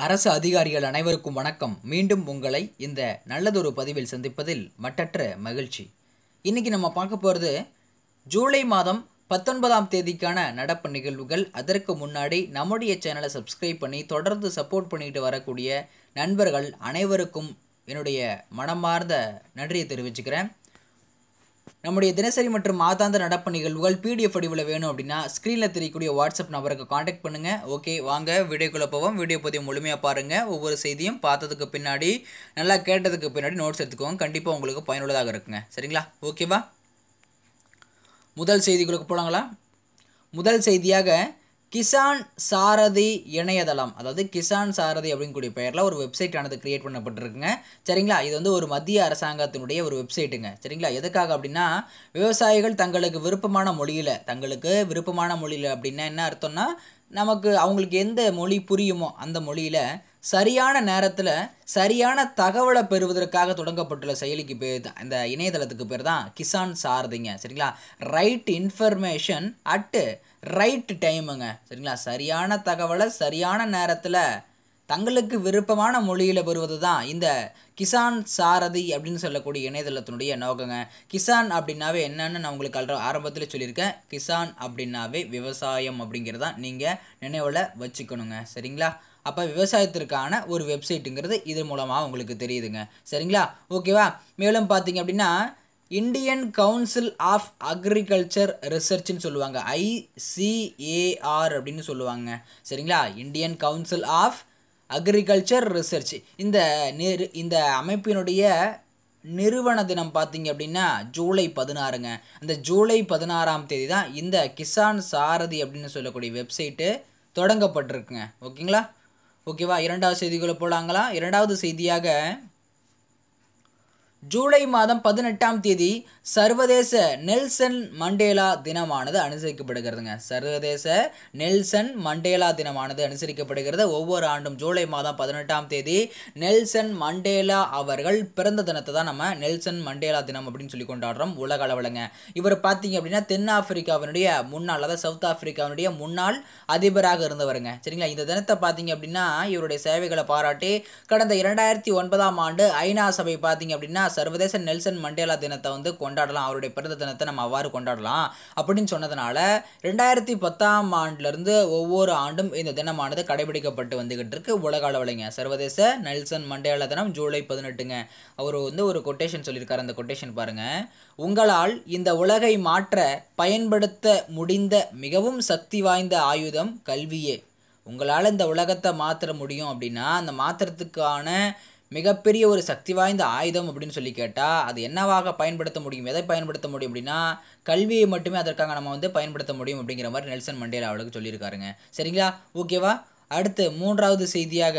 அரசு அதிகாரிகள் அனைவருக்கும் வணக்கம் மீண்டும் உங்களை இந்த நல்லதொரு பதிவில் சந்திப்பதில் மட்டற்ற மகிழ்ச்சி இன்னைக்கு நம்ம பார்க்க போகிறது ஜூலை மாதம் பத்தொன்பதாம் தேதிக்கான நடப்பு நிகழ்வுகள் அதற்கு முன்னாடி நம்முடைய சேனலை சப்ஸ்கிரைப் பண்ணி தொடர்ந்து சப்போர்ட் பண்ணிட்டு வரக்கூடிய நண்பர்கள் அனைவருக்கும் என்னுடைய மனமார்ந்த நன்றியை தெரிவிச்சுக்கிறேன் நம்முடைய தினசரி மற்றும் மாதாந்த நடப்பு நிகழ்வுகள் பிடிஎஃப் வடிவில் வேணும் அப்படின்னா ஸ்க்ரீனில் தெரியக்கூடிய வாட்ஸ்அப் நம்பருக்கு காண்டாக்ட் பண்ணுங்கள் ஓகே வாங்க வீடியோக்குள்ளே போவோம் வீடியோ பதிவு முழுமையாக பாருங்கள் ஒவ்வொரு செய்தியும் பார்த்ததுக்கு பின்னாடி நல்லா கேட்டதுக்கு பின்னாடி நோட்ஸ் எடுத்துக்கோங்க கண்டிப்பாக உங்களுக்கு பயனுள்ளதாக இருக்குங்க சரிங்களா ஓகேவா முதல் செய்திகளுக்கு போலாங்களா முதல் செய்தியாக கிசான் சாரதி இணையதளம் அதாவது கிசான் சாரதி அப்படிங்கக்கூடிய பெயரில் ஒரு வெப்சைட் ஆனது கிரியேட் பண்ணப்பட்டிருக்குங்க சரிங்களா இது வந்து ஒரு மத்திய அரசாங்கத்தினுடைய ஒரு வெப்சைட்டுங்க சரிங்களா எதுக்காக அப்படின்னா விவசாயிகள் தங்களுக்கு விருப்பமான மொழியில் தங்களுக்கு விருப்பமான மொழியில் அப்படின்னா என்ன அர்த்தம்னா நமக்கு அவங்களுக்கு எந்த மொழி புரியுமோ அந்த மொழியில் சரியான நேரத்தில் சரியான தகவலை பெறுவதற்காக தொடங்கப்பட்டுள்ள செயலிக்கு பேர் தான் இந்த இணையதளத்துக்கு பேர் தான் கிசான் சாரதிங்க சரிங்களா ரைட் இன்ஃபர்மேஷன் அட்டு ரைட் டைமுங்க சரிங்களா சரியான தகவலை சரியான நேரத்தில் தங்களுக்கு விருப்பமான மொழியில் பெறுவது தான் இந்த கிசான் சாரதி அப்படின்னு சொல்லக்கூடிய இணையதளத்தினுடைய நோக்கங்க கிசான் அப்படின்னாவே என்னன்னு நான் உங்களுக்கு அல்ற ஆரம்பத்தில் சொல்லியிருக்கேன் கிசான் அப்படின்னாவே விவசாயம் அப்படிங்கிறதா நீங்கள் நினைவில் வச்சுக்கணுங்க சரிங்களா அப்போ விவசாயத்திற்கான ஒரு வெப்சைட்டுங்கிறது இது மூலமாக உங்களுக்கு தெரியுதுங்க சரிங்களா ஓகேவா மேலும் பார்த்தீங்க அப்படின்னா இந்தியன் கவுன்சில் ஆஃப் அக்ரிகல்ச்சர் ரிசர்ச்னு சொல்லுவாங்க ஐசிஏஆர் அப்படின்னு சொல்லுவாங்க சரிங்களா Indian council of agriculture research இந்த நிறு இந்த அமைப்பினுடைய நிறுவன தினம் பார்த்தீங்க அப்படின்னா ஜூலை பதினாறுங்க இந்த ஜூலை பதினாறாம் தேதி தான் இந்த கிசான் சாரதி அப்படின்னு சொல்லக்கூடிய வெப்சைட்டு தொடங்கப்பட்டிருக்குங்க ஓகேங்களா ஓகேவா இரண்டாவது செய்திகளை போலாங்களா இரண்டாவது செய்தியாக ஜூலை மாதம் பதினெட்டாம் தேதி சர்வதேச நெல்சன் மண்டேலா தினமானது அனுசரிக்கப்படுகிறதுங்க சர்வதேச நெல்சன் மண்டேலா தினமானது அனுசரிக்கப்படுகிறது ஒவ்வொரு ஆண்டும் ஜூலை மாதம் பதினெட்டாம் தேதி நெல்சன் மண்டேலா அவர்கள் பிறந்த தினத்தை தான் நம்ம நெல்சன் மண்டேலா தினம் அப்படின்னு சொல்லி கொண்டாடுறோம் உலக அளவிலங்க இவர் பார்த்தீங்க அப்படின்னா தென்னாப்பிரிக்காவினுடைய முன்னாள் அதாவது சவுத் ஆப்பிரிக்காவினுடைய முன்னாள் அதிபராக இருந்தவருங்க சரிங்களா இந்த தினத்தை பார்த்தீங்க அப்படின்னா இவருடைய சேவைகளை பாராட்டி கடந்த இரண்டாயிரத்தி ஒன்பதாம் ஆண்டு ஐநா சபை பார்த்தீங்க அப்படின்னா சர்வதேச நெல்சன் மண்டேலா தினத்தை வந்து கொண்டாடலாம் அவருடைய பிறந்த தினத்தை நம்ம அவ்வாறு கொண்டாடலாம் அப்படின்னு சொன்னதுனால ரெண்டாயிரத்தி பத்தாம் ஆண்டுலேருந்து ஒவ்வொரு ஆண்டும் இந்த தினமானது கடைபிடிக்கப்பட்டு வந்துகிட்டு இருக்கு உலக அளவிலைங்க சர்வதேச நெல்சன் மண்டேலா தினம் ஜூலை பதினெட்டுங்க அவர் வந்து ஒரு கொட்டேஷன் சொல்லியிருக்காரு அந்த கொட்டேஷன் பாருங்க உங்களால் இந்த உலகை மாற்ற பயன்படுத்த முடிந்த மிகவும் சக்தி வாய்ந்த ஆயுதம் கல்வியே உங்களால் இந்த உலகத்தை மாற்ற முடியும் அப்படின்னா அந்த மாற்றுறதுக்கான மிகப்பெரிய ஒரு சக்தி வாய்ந்த ஆயுதம் அப்படின்னு சொல்லி கேட்டால் அது என்னவாக பயன்படுத்த முடியும் எதை பயன்படுத்த முடியும் அப்படின்னா கல்வியை மட்டுமே அதற்காக நம்ம வந்து பயன்படுத்த முடியும் அப்படிங்கிற மாதிரி நெல்சன் மண்டேலா அவளுக்கு சொல்லியிருக்காருங்க சரிங்களா ஓகேவா அடுத்து மூன்றாவது செய்தியாக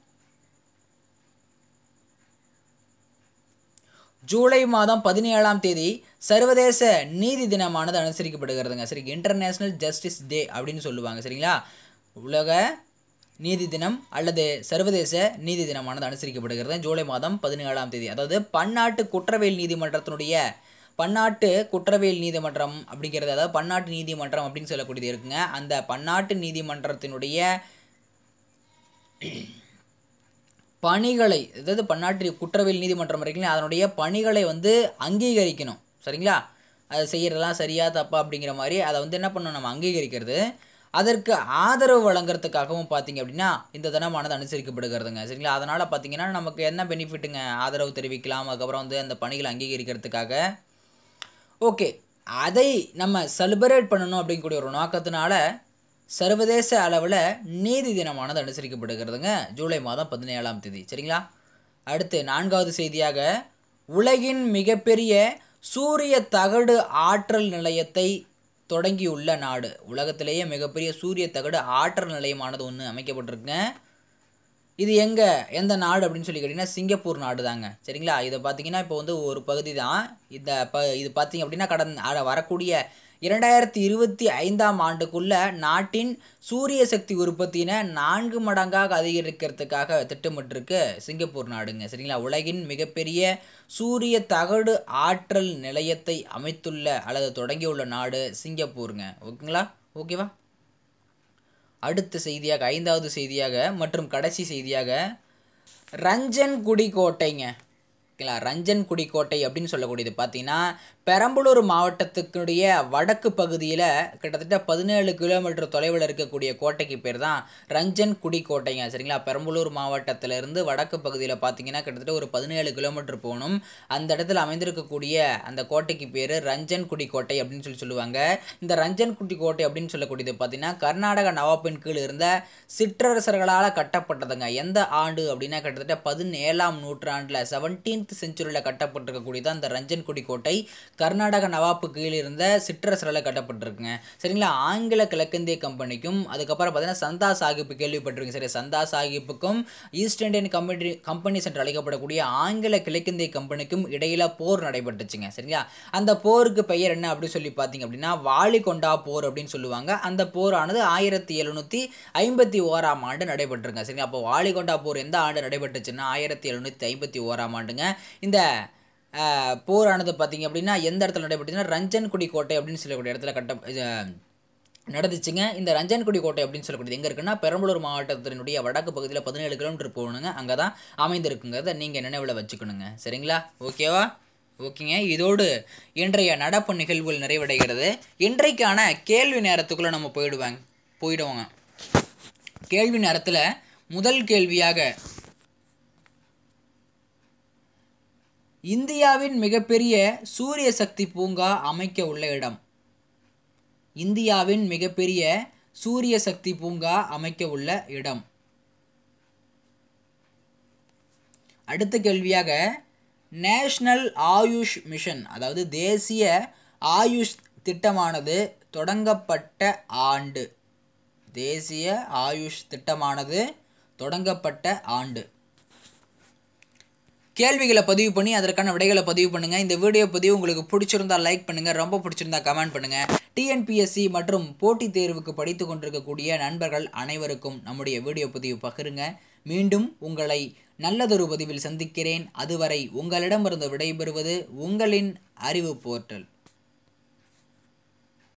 ஜூலை மாதம் பதினேழாம் தேதி சர்வதேச நீதி தினமானது அனுசரிக்கப்படுகிறதுங்க சரி இன்டர்நேஷ்னல் ஜஸ்டிஸ் டே அப்படின்னு சொல்லுவாங்க சரிங்களா உலக நீதி தினம் அல்லது சர்வதேச நீதி தினமானது அனுசரிக்கப்படுகிறது ஜூலை மாதம் பதினேழாம் தேதி அதாவது பன்னாட்டு குற்றவியல் நீதிமன்றத்தினுடைய பன்னாட்டு குற்றவியல் நீதிமன்றம் அப்படிங்கிறது அதாவது பன்னாட்டு நீதிமன்றம் அப்படின்னு சொல்லக்கூடியது இருக்குங்க அந்த பன்னாட்டு நீதிமன்றத்தினுடைய பணிகளை அதாவது பன்னாட்டு குற்றவியல் நீதிமன்றம் இருக்குல்ல அதனுடைய பணிகளை வந்து அங்கீகரிக்கணும் சரிங்களா அதை செய்கிறதெல்லாம் சரியா தப்பா அப்படிங்கிற மாதிரி அதை வந்து என்ன பண்ணணும் நம்ம அங்கீகரிக்கிறது அதற்கு ஆதரவு வழங்குறதுக்காகவும் பார்த்தீங்க அப்படின்னா இந்த தினமானது அனுசரிக்கப்படுகிறதுங்க சரிங்களா அதனால் பார்த்தீங்கன்னா நமக்கு என்ன பெனிஃபிட்டுங்க ஆதரவு தெரிவிக்கலாம் அதுக்கப்புறம் வந்து அந்த பணிகளை அங்கீகரிக்கிறதுக்காக ஓகே அதை நம்ம செலிப்ரேட் பண்ணணும் அப்படிங்கக்கூடிய ஒரு நோக்கத்தினால சர்வதேச அளவில் நீதி தினமானது அனுசரிக்கப்படுகிறதுங்க ஜூலை மாதம் பதினேழாம் தேதி சரிங்களா அடுத்து நான்காவது செய்தியாக உலகின் மிகப்பெரிய சூரிய தகடு ஆற்றல் நிலையத்தை தொடங்கியுள்ள நாடு உலகத்திலேயே மிகப்பெரிய சூரிய தகடு ஆற்றல் நிலையமானது ஒன்று அமைக்கப்பட்டிருக்குங்க இது எங்கே எந்த நாடு அப்படின்னு சொல்லி கேட்டிங்கன்னா சிங்கப்பூர் நாடு தாங்க சரிங்களா இதை பார்த்தீங்கன்னா இப்போ வந்து ஒரு பகுதி தான் இந்த ப இது பார்த்தீங்க அப்படின்னா கடந்த வரக்கூடிய இரண்டாயிரத்தி இருபத்தி ஐந்தாம் ஆண்டுக்குள்ள நாட்டின் சூரிய சக்தி உற்பத்தியினை நான்கு மடங்காக அதிகரிக்கிறதுக்காக திட்டமிட்டிருக்கு சிங்கப்பூர் நாடுங்க சரிங்களா உலகின் மிகப்பெரிய சூரிய தகடு ஆற்றல் நிலையத்தை அமைத்துள்ள அல்லது தொடங்கியுள்ள நாடு சிங்கப்பூருங்க ஓகேங்களா ஓகேவா அடுத்த செய்தியாக ஐந்தாவது செய்தியாக மற்றும் கடைசி செய்தியாக ரஞ்சன்குடி கோட்டைங்க ஓகேங்களா ரஞ்சன்குடி கோட்டை அப்படின்னு சொல்லக்கூடியது பார்த்தீங்கன்னா பெரம்பலூர் மாவட்டத்துக்குடைய வடக்கு பகுதியில் கிட்டத்தட்ட பதினேழு கிலோமீட்டர் தொலைவில் இருக்கக்கூடிய கோட்டைக்கு பேர் தான் ரஞ்சன்குடி கோட்டைங்க சரிங்களா பெரம்பலூர் மாவட்டத்திலிருந்து வடக்கு பகுதியில் பார்த்தீங்கன்னா கிட்டத்தட்ட ஒரு பதினேழு கிலோமீட்டர் போகணும் அந்த இடத்துல அமைந்திருக்கக்கூடிய அந்த கோட்டைக்கு பேர் ரஞ்சன்குடி கோட்டை அப்படின்னு சொல்லி சொல்லுவாங்க இந்த ரஞ்சன்குடி கோட்டை அப்படின்னு சொல்லக்கூடியது பார்த்தீங்கன்னா கர்நாடக நவாப்பின் கீழ் இருந்த சிற்றரசர்களால் கட்டப்பட்டதுங்க எந்த ஆண்டு அப்படின்னா கிட்டத்தட்ட பதினேழாம் நூற்றாண்டில் செவன்டீன்த் செஞ்சுரியில் கட்டப்பட்டிருக்கக்கூடியது அந்த ரஞ்சன்குடி கோட்டை கர்நாடக நவாப்பு கீழ் இருந்த சிற்றரசரால் கட்டப்பட்டிருக்குங்க சரிங்களா ஆங்கில கிழக்கிந்திய கம்பெனிக்கும் அதுக்கப்புறம் பார்த்தீங்கன்னா சந்தா சாஹிப் கேள்விப்பட்டிருக்கீங்க சரி சந்தா சாஹிப்புக்கும் ஈஸ்ட் இந்தியன் கம்பெனி கம்பெனிஸ் என்று அழைக்கப்படக்கூடிய ஆங்கில கிழக்கிந்திய கம்பெனிக்கும் இடையில போர் நடைபெற்றுச்சுங்க சரிங்களா அந்த போருக்கு பெயர் என்ன அப்படின்னு சொல்லி பார்த்தீங்க அப்படின்னா வாலிகொண்டா போர் அப்படின்னு சொல்லுவாங்க அந்த போரானது ஆயிரத்தி எழுநூற்றி ஐம்பத்தி ஓராம் ஆண்டு நடைபெற்றிருங்க சரிங்களா அப்போ வாலிகொண்டா போர் எந்த ஆண்டு நடைபெற்றுச்சுன்னா ஆயிரத்தி எழுநூற்றி ஐம்பத்தி ஓராம் ஆண்டுங்க இந்த ஆஹ், போரானது பார்த்தீங்க அப்படின்னா எந்த இடத்துல நடைபெற்றுச்சுன்னா ரஞ்சன்குடி கோட்டை அப்படின்னு சொல்லக்கூடிய இடத்துல கட்ட இது, நடந்துச்சுங்க இந்த ரஞ்சன்குடி கோட்டை அப்படின்னு சொல்லக்கூடியது எங்கே இருக்குன்னா பெரம்பலூர் மாவட்டத்தினுடைய வடக்கு பகுதியில் பதினேழு கிலோமீட்டர் போகணுங்க அங்கே தான் அமைந்திருக்குங்கிறத நீங்கள் நினைவில் வச்சுக்கணுங்க சரிங்களா ஓகேவா ஓகேங்க இதோடு இன்றைய நடப்பு நிகழ்வுகள் நிறைவடைகிறது இன்றைக்கான கேள்வி நேரத்துக்குள்ளே நம்ம போயிடுவாங்க போயிடுவோங்க கேள்வி நேரத்தில் முதல் கேள்வியாக இந்தியாவின் மிகப்பெரிய சூரிய சக்தி பூங்கா அமைக்க உள்ள இடம் இந்தியாவின் மிகப்பெரிய சூரிய சக்தி பூங்கா அமைக்க உள்ள இடம் அடுத்த கேள்வியாக நேஷ்னல் ஆயுஷ் மிஷன் அதாவது தேசிய ஆயுஷ் திட்டமானது தொடங்கப்பட்ட ஆண்டு தேசிய ஆயுஷ் திட்டமானது தொடங்கப்பட்ட ஆண்டு கேள்விகளை பதிவு பண்ணி அதற்கான விடைகளை பதிவு பண்ணுங்க இந்த வீடியோ பதிவு உங்களுக்கு பிடிச்சிருந்தா லைக் பண்ணுங்க ரொம்ப பிடிச்சிருந்தா கமெண்ட் பண்ணுங்க டிஎன்பிஎஸ்சி மற்றும் போட்டித் தேர்வுக்கு படித்து கொண்டிருக்கக்கூடிய நண்பர்கள் அனைவருக்கும் நம்முடைய வீடியோ பதிவு பகிருங்க மீண்டும் உங்களை நல்லதொரு பதிவில் சந்திக்கிறேன் அதுவரை உங்களிடமிருந்து விடைபெறுவது உங்களின் அறிவு போர்ட்டல்